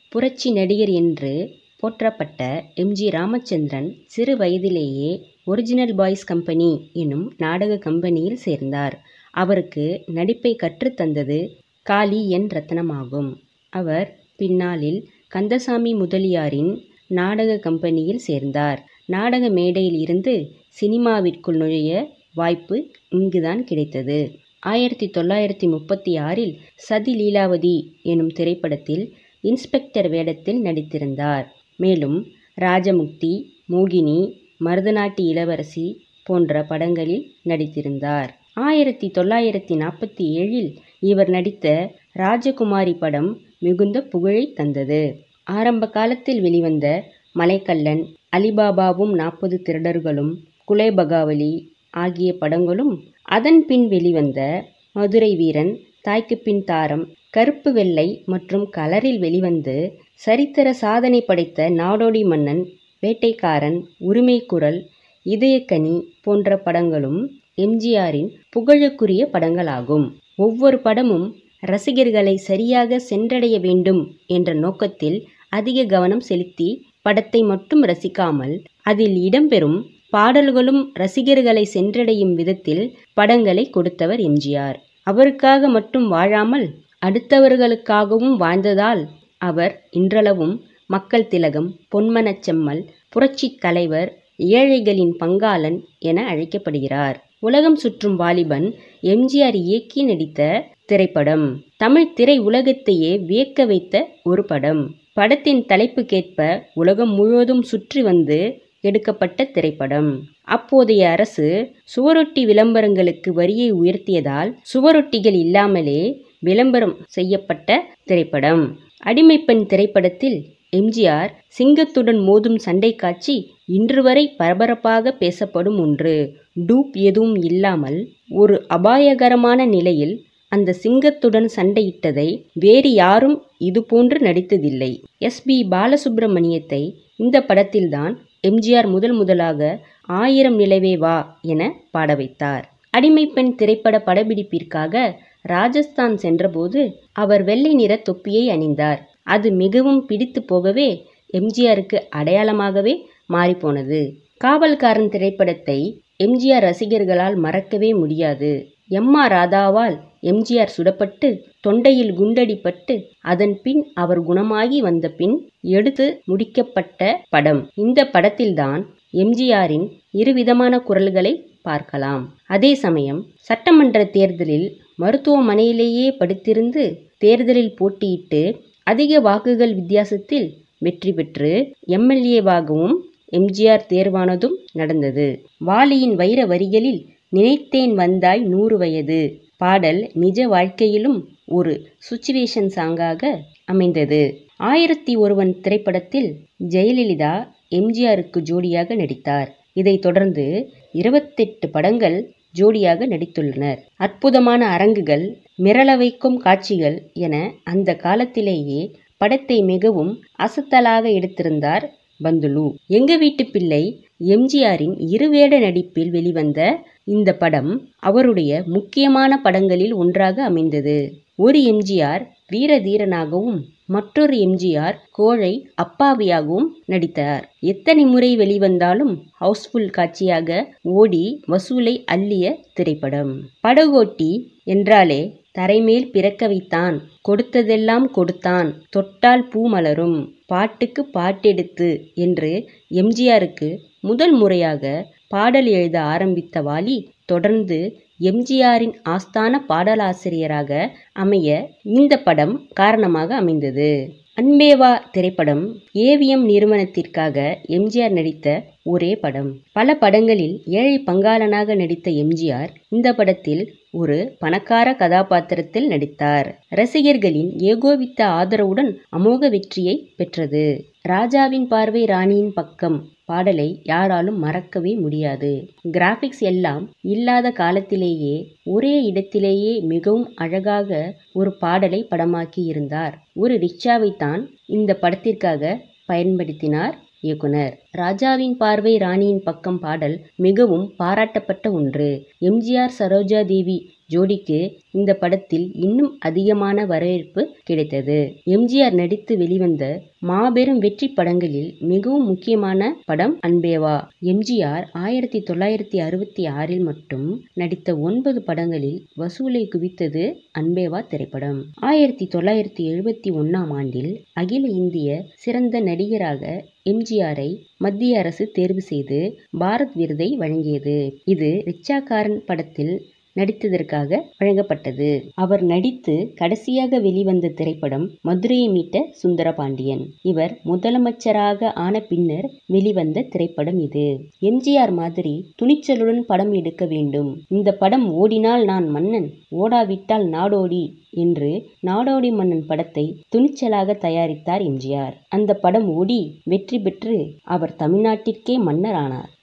புரட்சி நடிகர் என்று போற்றப்பட்ட எம் ஜி ராமச்சந்திரன் சிறு வயதிலேயே ஒரிஜினல் பாய்ஸ் கம்பெனி எனும் நாடக கம்பெனியில் சேர்ந்தார் அவருக்கு நடிப்பை கற்றுத்தந்தது காளி என் ரத்னமாகும் அவர் பின்னாளில் கந்தசாமி முதலியாரின் நாடக கம்பெனியில் சேர்ந்தார் நாடக மேடையில் இருந்து சினிமாவிற்குள் நுழைய வாய்ப்பு இங்குதான் கிடைத்தது ஆயிரத்தி தொள்ளாயிரத்தி முப்பத்தி ஆறில் சதி லீலாவதி எனும் திரைப்படத்தில் இன்ஸ்பெக்டர் வேடத்தில் நடித்திருந்தார் மேலும் ராஜமுக்தி மோகினி மருதநாட்டு இளவரசி போன்ற படங்களில் நடித்திருந்தார் ஆயிரத்தி தொள்ளாயிரத்தி நாற்பத்தி ஏழில் இவர் நடித்த ராஜகுமாரி படம் மிகுந்த புகழை தந்தது ஆரம்ப காலத்தில் வெளிவந்த மலைக்கல்லன் அலிபாபாவும் நாற்பது திருடர்களும் குலேபகாவலி ஆகிய படங்களும் அதன் பின் வெளிவந்த மதுரை வீரன் தாய்க்கு பின் தாரம் கருப்பு வெள்ளை மற்றும் கலரில் வெளிவந்து சரித்திர சாதனை படைத்த நாடோடி மன்னன் வேட்டைக்காரன் உரிமை குரல் இதயக்கனி போன்ற படங்களும் எம்ஜிஆரின் புகழுக்குரிய படங்களாகும் ஒவ்வொரு படமும் ரசிகர்களை சரியாக சென்றடைய வேண்டும் என்ற நோக்கத்தில் அதிக கவனம் செலுத்தி படத்தை மட்டும் ரசிக்காமல் அதில் இடம்பெறும் பாடல்களும் ரசிகர்களை சென்றடையும் விதத்தில் படங்களை கொடுத்தவர் எம்ஜிஆர் அவருக்காக மட்டும் வாழாமல் அடுத்தவர்களுக்காகவும் வாழ்ந்ததால் அவர் இன்றளவும் மக்கள் திலகம் பொன்மனச் செம்மல் புரட்சித் தலைவர் ஏழைகளின் பங்காளன் என அழைக்கப்படுகிறார் உலகம் சுற்றும் வாலிபன் எம்ஜிஆர் இயக்கி நடித்த திரைப்படம் தமிழ் திரை உலகத்தையே வியக்க வைத்த ஒரு படம் படத்தின் தலைப்புக்கேற்ப உலகம் முழுவதும் சுற்றி வந்து எடுக்கப்பட்ட திரைப்படம் அப்போதைய அரசு சுவரொட்டி விளம்பரங்களுக்கு வரியை உயர்த்தியதால் சுவரொட்டிகள் இல்லாமலே விளம்பரம் செய்யப்பட்ட திரைப்படம் அடிமைப்பெண் திரைப்படத்தில் எம்ஜிஆர் சிங்கத்துடன் மோதும் சண்டை காட்சி இன்று வரை பரபரப்பாக பேசப்படும் ஒன்று டூப் எதுவும் இல்லாமல் ஒரு அபாயகரமான நிலையில் அந்த சிங்கத்துடன் சண்டையிட்டதை வேறு யாரும் இதுபோன்று நடித்ததில்லை எஸ் பி பாலசுப்பிரமணியத்தை இந்த படத்தில்தான் எம்ஜிஆர் முதல் முதலாக ஆயிரம் நிலவே வா என பாட வைத்தார் அடிமைப்பெண் திரைப்பட படப்பிடிப்பிற்காக ராஜஸ்தான் சென்றபோது அவர் வெள்ளை நிற தொப்பியை அணிந்தார் அது மிகவும் பிடித்து போகவே எம்ஜிஆருக்கு அடையாளமாகவே மாறிப்போனது காவல்காரன் திரைப்படத்தை எம்ஜிஆர் ரசிகர்களால் மறக்கவே முடியாது எம் ஆர் ராதாவால் எம்ஜிஆர் சுடப்பட்டு தொண்டையில் குண்டடிப்பட்டு அதன் பின் அவர் குணமாகி வந்த பின் எடுத்து முடிக்கப்பட்ட படம் இந்த படத்தில்தான் எம்ஜிஆரின் இருவிதமான குரல்களை பார்க்கலாம் அதே சமயம் சட்டமன்ற தேர்தலில் மருத்துவமனையிலேயே படுத்திருந்து தேர்தலில் போட்டியிட்டு அதிக வாக்குகள் வித்தியாசத்தில் வெற்றி பெற்று எம்எல்ஏவாகவும் எம்ஜிஆர் தேர்வானதும் நடந்தது வாலியின் வைர வரிகளில் நினைத்தேன் வந்தாய் நூறு வயது பாடல் நிஜ வாழ்க்கையிலும் ஒரு சுச்சுவேஷன் சாங்காக அமைந்தது ஆயிரத்தி ஒருவன் திரைப்படத்தில் ஜெயலலிதா எம்ஜிஆருக்கு ஜோடியாக நடித்தார் இதைத் தொடர்ந்து இருபத்தெட்டு படங்கள் ஜோடியாக நடித்துள்ளனர் அற்புதமான அரங்குகள் மிரள வைக்கும் காட்சிகள் என அந்த காலத்திலேயே படத்தை மிகவும் அசத்தலாக எடுத்திருந்தார் பந்துலு எங்க வீட்டு பிள்ளை எம்ஜிஆரின் இருவேட நடிப்பில் வெளிவந்த இந்த படம் அவருடைய முக்கியமான படங்களில் ஒன்றாக அமைந்தது ஒரு எம்ஜிஆர் வீர தீரனாகவும் மற்றொரு எம்ஜிஆர் கோழை அப்பாவியாகவும் நடித்தார் எத்தனை முறை வெளிவந்தாலும் ஹவுஸ்ஃபுல் காட்சியாக ஓடி வசூலை அள்ளிய திரைப்படம் படகோட்டி என்றாலே தரைமேல் பிறக்க வைத்தான் கொடுத்ததெல்லாம் கொடுத்தான் தொட்டால் பூ மலரும் பாட்டுக்கு பாட்டெடுத்து என்று எம்ஜிஆருக்கு முதல் முறையாக பாடல் எழுத ஆரம்பித்த வாலி தொடர்ந்து எம்ஜிஆரின் ஆஸ்தான பாடலாசிரியராக அமைய இந்த படம் காரணமாக அமைந்தது அன்பேவா திரைப்படம் ஏவிஎம் நிறுவனத்திற்காக எம்ஜிஆர் நடித்த ஒரே படம் பல படங்களில் ஏழை பங்காளனாக நடித்த எம்ஜிஆர் இந்த படத்தில் ஒரு பணக்கார கதாபாத்திரத்தில் நடித்தார் ரசிகர்களின் ஏகோபித்த ஆதரவுடன் அமோக வெற்றியை பெற்றது ராஜாவின் பார்வை ராணியின் பக்கம் பாடலை யாராலும் மறக்கவே முடியாது கிராபிக்ஸ் எல்லாம் இல்லாத காலத்திலேயே ஒரே இடத்திலேயே மிகவும் அழகாக ஒரு பாடலை படமாக்கி இருந்தார் ஒரு ரிக்ஷாவைத்தான் இந்த படத்திற்காக பயன்படுத்தினார் இயக்குனர் ராஜாவின் பார்வை ராணியின் பக்கம் பாடல் மிகவும் பாராட்டப்பட்ட ஒன்று எம்ஜிஆர் சரோஜா தேவி ஜோடிக்கு இந்த படத்தில் இன்னும் அதிகமான வரவேற்பு கிடைத்தது எம்ஜிஆர் நடித்து வெளிவந்த மாபெரும் வெற்றி படங்களில் மிகவும் முக்கியமான படம் அன்பேவா எம்ஜிஆர் ஆயிரத்தி தொள்ளாயிரத்தி அறுபத்தி ஆறில் மட்டும் நடித்த ஒன்பது படங்களில் வசூலை குவித்தது அன்பேவா திரைப்படம் ஆயிரத்தி தொள்ளாயிரத்தி எழுபத்தி ஒன்னாம் ஆண்டில் அகில இந்திய சிறந்த நடிகராக எம்ஜிஆரை மத்திய அரசு தேர்வு செய்து பாரத் விருதை வழங்கியது இது ரிச்சாக்காரன் படத்தில் நடித்ததற்காக வழங்கப்பட்டது அவர் நடித்து கடைசியாக வெளிவந்த திரைப்படம் மதுரையை மீட்ட சுந்தரபாண்டியன் இவர் முதலமைச்சராக ஆன பின்னர் வெளிவந்த திரைப்படம் இது எம்ஜிஆர் மாதிரி துணிச்சலுடன் படம் எடுக்க வேண்டும் இந்த படம் ஓடினால் நான் மன்னன் ஓடாவிட்டால் நாடோடி என்று நாடோடி மன்னன் படத்தை துணிச்சலாக தயாரித்தார் எம்ஜிஆர் அந்த படம் ஓடி வெற்றி பெற்று அவர் தமிழ்நாட்டிற்கே மன்னர் ஆனார்